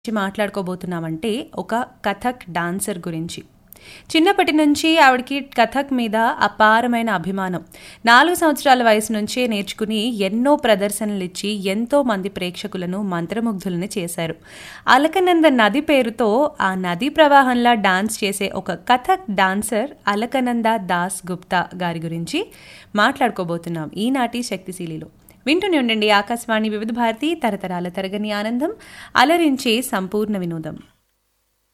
గురించి మాట్లాడుకోబోతున్నామంటే ఒక కథక్ డాన్సర్ గురించి చిన్నప్పటి నుంచి ఆవిడకి కథక్ మీద అపారమైన అభిమానం నాలుగు సంవత్సరాల వయసు నుంచే నేర్చుకుని ఎన్నో ప్రదర్శనలు ఇచ్చి ఎంతో మంది ప్రేక్షకులను మంత్రముగ్ధులను చేశారు అలకనంద నది పేరుతో ఆ నది ప్రవాహంలా డాన్స్ చేసే ఒక కథక్ డాన్సర్ అలకనంద దాస్ గుప్తా గారి గురించి మాట్లాడుకోబోతున్నాం ఈనాటి శక్తిశీలిలో వింటూనే ఉండండి ఆకాశవాణి వివిధ భారతి తరతరాల తరగని ఆనందం అలరించే సంపూర్ణ వినోదం